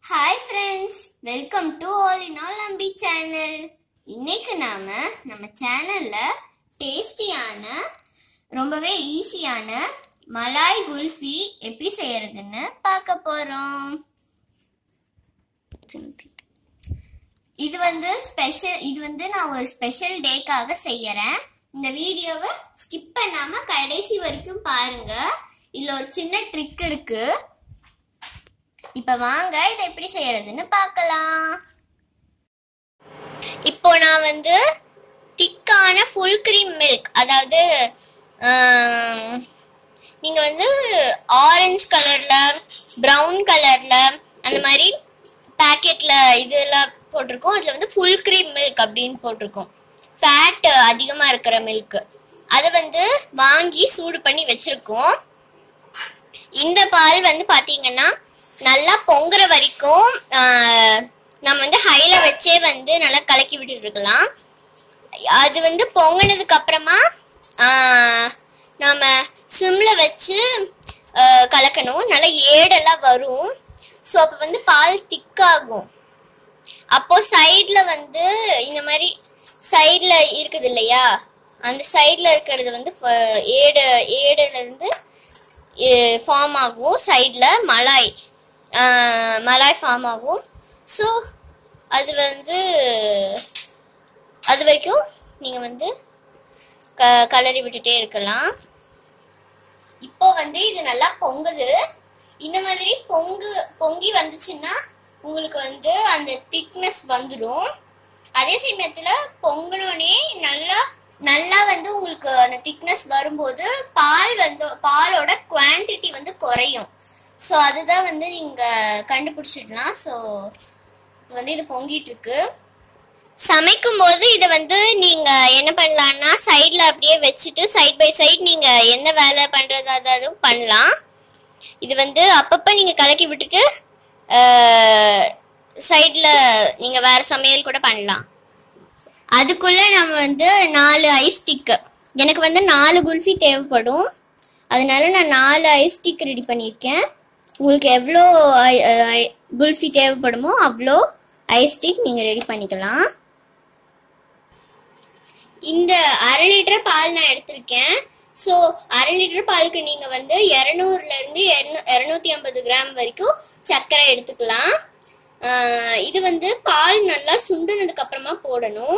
hi friends welcome to all in all Ambi channel இன்னைக்கு நாம நம்ம சேனல்ல டேஸ்டியான ரொம்பவே ஈஸியான மலாய் குல்ஃபி எப்படி செய்யறதுன்னு பார்க்க போறோம் இது வந்து ஸ்பெஷல் இது வந்து நான் ஒரு ஸ்பெஷல் டேக்காக செய்யறேன் இந்த வீடியோவை ஸ்கிப் பண்ணாம கடைசி வரைக்கும் பாருங்க இதுல ஒரு சின்ன ட்ரிக் இருக்கு இப்ப வாங்க இதை எப்படி செய்யறதுன்னு பார்க்கலாம் இப்போ நான் வந்து திக்கான ஃபுல் கிரீம் மில்க் அதாவது ஆம், நீங்க வந்து ஆரஞ்சு கலர்ல பிரவுன் கலர்ல அந்த மாதிரி பேக்கெட்ல இதெல்லாம் போட்டிருக்கோம் அதுல வந்து ஃபுல் கிரீம் மில்க் அப்படின்னு போட்டிருக்கோம் ஃபேட் அதிகமா இருக்கிற மில்க் அதை வந்து வாங்கி சூடு பண்ணி வச்சிருக்கோம் இந்த பால் வந்து பாத்தீங்கன்னா நல்லா பொங்குற வரைக்கும் ஆஹ், நம்ம வந்து ஹைல வச்சே வந்து நல்லா கலக்கி விட்டுட்டு இருக்கலாம் அது வந்து பொங்கினதுக்கு அப்புறமா ஆஹ், நாம சிம்ல வச்சு ஆஹ், கலக்கணும் நல்லா ஏடெல்லாம் வரும் ஸோ அப்போ வந்து பால் திக்காகும் அப்போ சைடில் வந்து இந்த மாதிரி சைடில் இருக்குது இல்லையா அந்த சைடில் இருக்கிறது வந்து ஃப- ஏடு ஏடுல இருந்து ஃபார்ம் ஆகும் சைடில் மலாய் ஆஹ், மலாய் ஃபார்ம் ஆகும் ஸோ அது வந்து அது வரைக்கும் நீங்கள் வந்து க கலரி விட்டுட்டே இருக்கலாம் இப்போ வந்து இது நல்லா பொங்குது இந்த மாதிரி பொங்கு பொங்கி வந்துச்சுன்னா உங்களுக்கு வந்து அந்த திக்னஸ் வந்துடும் அதே சமயத்துல பொங்கனோடனே நல்லா நல்லா வந்து உங்களுக்கு அந்த திக்னஸ் வரும்போது பால் வந்து பாலோட குவான்டிட்டி வந்து குறையும் ஸோ அதுதான் வந்து நீங்க கண்டுபிடிச்சிடலாம் ஸோ வந்து இது பொங்கிட்டு இருக்கு சமைக்கும் போது இதை வந்து நீங்க என்ன பண்ணலாம்னா சைட்ல அப்படியே வச்சுட்டு சைட் பை சைட் நீங்க என்ன வேலை பண்றதா இருந்தாலும் பண்ணலாம் இது வந்து அப்பப்ப நீங்க கலக்கி விட்டுட்டு சைட்ல நீங்க வேற சமையல் கூட பண்ணலாம் அதுக்குள்ள நம்ம வந்து நாலு ஐஸ் ஸ்டிக் எனக்கு வந்து நாலு குல்ஃபி தேவைப்படும் அதனால நான் நாலு ஐஸ் ஸ்டிக் ரெடி பண்ணியிருக்கேன் உங்களுக்கு எவ்வளோ ஐ- ஐ- குல்ஃபி தேவைப்படுமோ அவ்வளோ ஐஸ் ஸ்டிக் நீங்கள் ரெடி பண்ணிக்கலாம் இந்த அரை லிட்டர் பால் நான் எடுத்திருக்கேன் ஸோ அரை லிட்டர் பாலுக்கு நீங்கள் வந்து இரநூறுல இருந்து இரநூத்தி ஐம்பது கிராம் வரைக்கும் சர்க்கரை எடுத்துக்கலாம் ஆஹ் இது வந்து பால் நல்லா சுண்டுனதுக்கு அப்புறமா போடணும்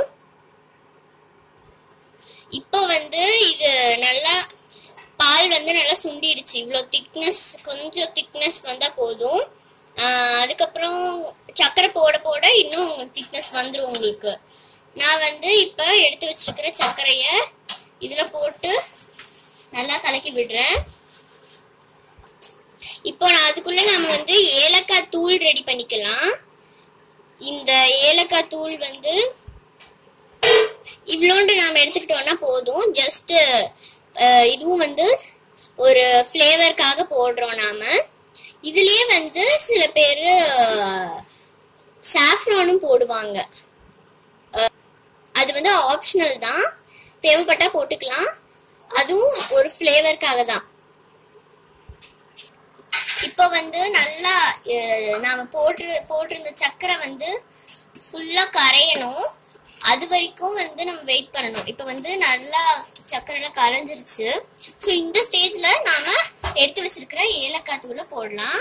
இப்போ வந்து இது நல்லா பால் வந்து நல்லா சுண்டிடுச்சு இவ்வளோ திக்னஸ் கொஞ்சம் திக்னஸ் வந்தால் போதும் ஆஹ் அதுக்கப்புறம் சர்க்கரை போட போட இன்னும் திக்னஸ் வந்துடும் உங்களுக்கு நான் வந்து இப்போ எடுத்து வச்சிருக்கிற சர்க்கரையை இதில் போட்டு நல்லா கலக்கி விடுறேன் இப்போ நான் அதுக்குள்ள நம்ம வந்து ஏலக்காய் தூள் ரெடி பண்ணிக்கலாம் இந்த ஏலக்காய் தூள் வந்து இவ்வளோண்டு நாம் எடுத்துக்கிட்டோம்னா போதும் ஜஸ்ட் இதுவும் வந்து ஒரு ஃப்ளேவருக்காக போடுறோம் நாம இதுலயே வந்து சில பேர் சாஃப்ரானும் போடுவாங்க அஹ், அது வந்து ஆப்ஷனல் தான் தேவைப்பட்டா போட்டுக்கலாம் அதுவும் ஒரு ஃப்ளேவருக்காக தான் இப்போ வந்து நல்லா அஹ், நாம போட்டு போட்டிருந்த சக்கரை வந்து ஃபுல்லா கரையணும் அது வரைக்கும் வந்து நம்ம வெயிட் பண்ணணும் இப்போ வந்து நல்லா சக்கரைலாம் கரைஞ்சிருச்சு ஸோ இந்த ஸ்டேஜ்ல நாம எடுத்து வச்சிருக்கிற ஏலக்காய் தூளை போடலாம்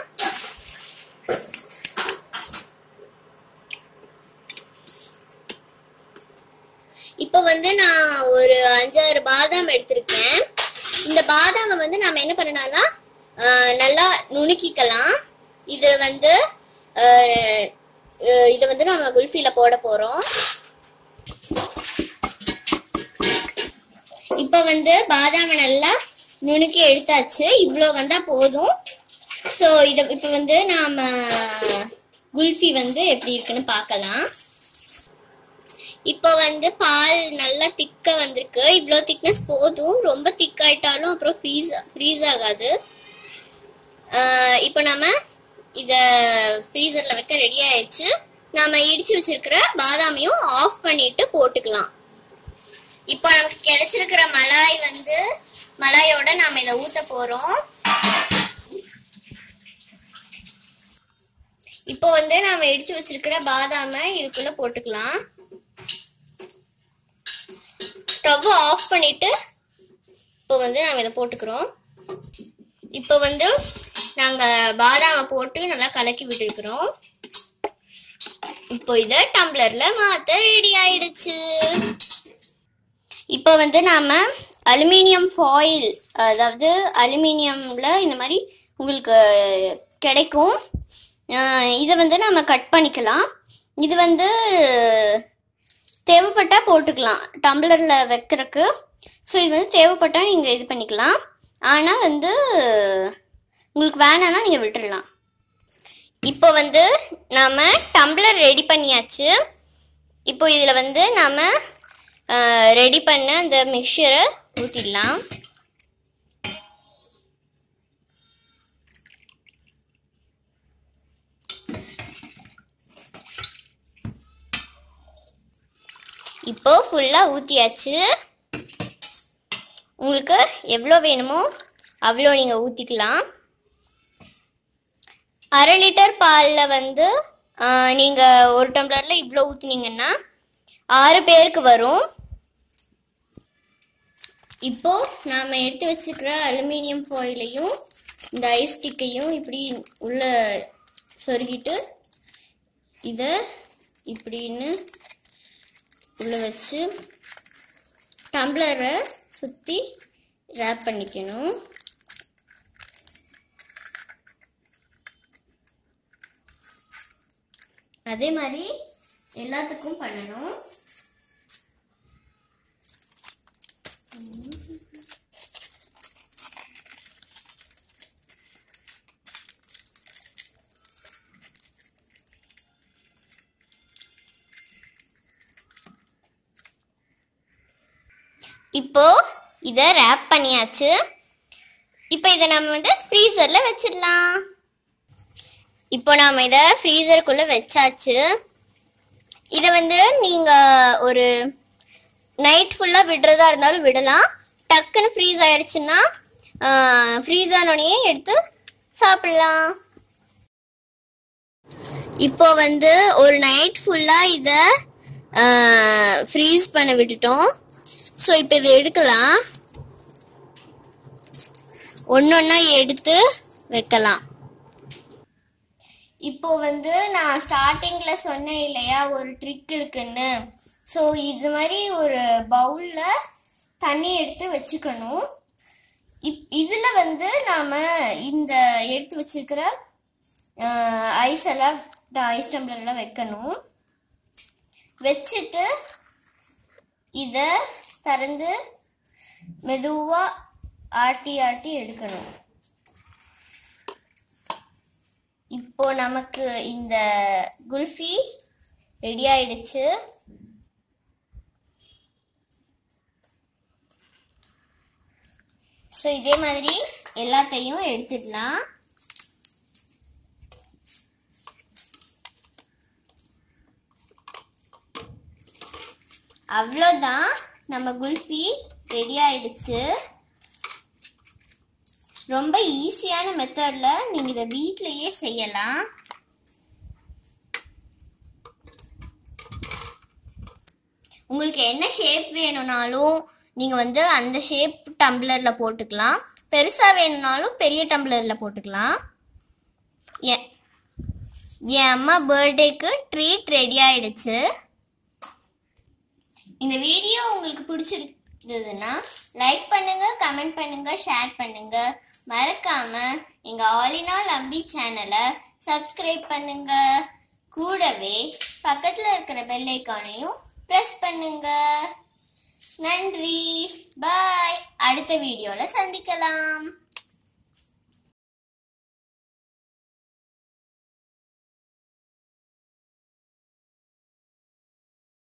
இப்போ வந்து நான் ஒரு அஞ்சாறு பாதாம் எடுத்திருக்கேன் இந்த பாதாமை வந்து நாம என்ன பண்ணணும்னா ஆஹ், நல்லா நுணுக்கிக்கலாம் இது வந்து ஆஹ், ஆஹ், இதை வந்து நம்ம குல்ஃபில போட போறோம் இப்போ வந்து பாதாமை நல்லா நுணுக்கி எடுத்தாச்சு இவ்வளோ வந்தா போதும் ஸோ இதை இப்போ வந்து நாம குல்ஃபி வந்து எப்படி இருக்குன்னு பார்க்கலாம் இப்போ வந்து பால் நல்லா திக்கா வந்திருக்கு இவ்வளோ திக்னஸ் போதும் ரொம்ப திக் ஆயிட்டாலும் அப்புறம் ஃப்ரீஸ் ஃப்ரீஸ் ஆகாது ஆஹ் இப்போ நம்ம இதை ஃப்ரீசரில் வைக்க ரெடி ஆயிடுச்சு நாம இடிச்சு வச்சிருக்கிற பாதாமையும் ஆஃப் பண்ணிட்டு போட்டுக்கலாம் இப்போ நமக்கு கிடைச்சிருக்கிற மலாய் வந்து மலாயோட நாம இதை ஊத்த போறோம் இப்போ வந்து நாம எடுத்து வச்சிருக்கிற பாதாமை இதுக்குள்ள போட்டுக்கலாம் ஸ்டவ் ஆஃப் பண்ணிட்டு இப்போ வந்து நாம இதை போட்டுக்கிறோம் இப்போ வந்து நாங்க பாதாமை போட்டு நல்லா கலக்கி விட்டுருக்குறோம் இப்போ இதை டம்ளர்ல மாத்த ரெடி ஆயிடுச்சு இப்போ வந்து நாம அலுமினியம் ஃபாயில் அதாவது அலுமினியம்ல இந்த மாதிரி உங்களுக்கு கிடைக்கும் அஹ் இதை வந்து நம்ம கட் பண்ணிக்கலாம் இது வந்து தேவைப்பட்டா போட்டுக்கலாம் டம்ளரில் வைக்கிறதுக்கு ஸோ இது வந்து தேவைப்பட்டா நீங்கள் இது பண்ணிக்கலாம் ஆனால் வந்து உங்களுக்கு வேணான்னா நீங்கள் விட்டுடலாம் இப்போ வந்து நாம் டம்ளர் ரெடி பண்ணியாச்சு இப்போ இதில் வந்து நாம் ரெடி பண்ண அந்த மிக்சரை ஊற்றிடலாம் இப்போ ஃபுல்லாக ஊற்றியாச்சு உங்களுக்கு எவ்வளோ வேணுமோ அவ்வளோ நீங்கள் ஊற்றிக்கலாம் அரை லிட்டர் பாலில் வந்து நீங்கள் ஒரு டம்ளரில் இவ்வளோ ஊற்றுனீங்கன்னா ஆறு பேருக்கு வரும் இப்போ நாம் எடுத்து வச்சுக்கிற அலுமினியம் ஃபாயிலையும் இந்த ஐஸ் ஸ்டிக்கையும் இப்படி உள்ள சொருகிட்டு இதை இப்படின்னு உள்ள வச்சு டம்ளரை சுற்றி ரேப் பண்ணிக்கணும் அதே மாதிரி எல்லாத்துக்கும் பண்ணணும் இப்போ இதை ரேப் பண்ணியாச்சு இப்போ இதை நம்ம வந்து ஃப்ரீசரில் வச்சிடலாம் இப்போ நாம் இதை ஃப்ரீசருக்குள்ளே வச்சாச்சு இதை வந்து நீங்கள் ஒரு நைட் ஃபுல்லாக விடுறதா இருந்தாலும் விடலாம் டக்குன்னு ஃப்ரீஸ் ஆயிடுச்சுன்னா ஃப்ரீஸ் ஆனோடனே எடுத்து சாப்பிடலாம் இப்போ வந்து ஒரு நைட் ஃபுல்லாக இதை ஃப்ரீஸ் பண்ண விட்டுட்டோம் ஸோ இப்போ இதை எடுக்கலாம் ஒன்றொன்னா எடுத்து வைக்கலாம் இப்போ வந்து நான் ஸ்டார்டிங்கில் சொன்னேன் இல்லையா ஒரு ட்ரிக் இருக்குன்னு ஸோ இது மாதிரி ஒரு பவுலில் தண்ணி எடுத்து வச்சுக்கணும் இப் இதில் வந்து நாம் இந்த எடுத்து வச்சிருக்கிற ஐஸ் எல்லாம் ஐஸ் டம்ளர்லாம் வைக்கணும் வச்சுட்டு இதை திறந்து மெதுவாக ஆட்டி ஆட்டி எடுக்கணும் இப்போ நமக்கு இந்த குல்ஃபி ரெடி ஆயிடுச்சு ஸோ இதே மாதிரி எல்லாத்தையும் எடுத்துடலாம் அவ்வளோதான் நம்ம குல்ஃபி ரெடி ஆயிடுச்சு ரொம்ப ஈஸியான மெத்தடில் நீங்கள் இதை வீட்டிலையே செய்யலாம் உங்களுக்கு என்ன ஷேப் வேணும்னாலும் நீங்கள் வந்து அந்த ஷேப் டம்ளரில் போட்டுக்கலாம் பெருசாக வேணும்னாலும் பெரிய டம்ளரில் போட்டுக்கலாம் என் என் அம்மா பர்த்டேக்கு ட்ரீட் ரெடி ஆயிடுச்சு இந்த வீடியோ உங்களுக்கு பிடிச்சிருந்ததுன்னா லைக் பண்ணுங்க கமெண்ட் பண்ணுங்க ஷேர் பண்ணுங்க மறக்காம எங்க ஆலினால் அம்பி சேனலை சப்ஸ்கிரைப் பண்ணுங்க கூடவே பக்கத்துல இருக்கிற பெல் ஐக்கானையும் பிரஸ் பண்ணுங்க நன்றி பாய் அடுத்த வீடியோல சந்திக்கலாம்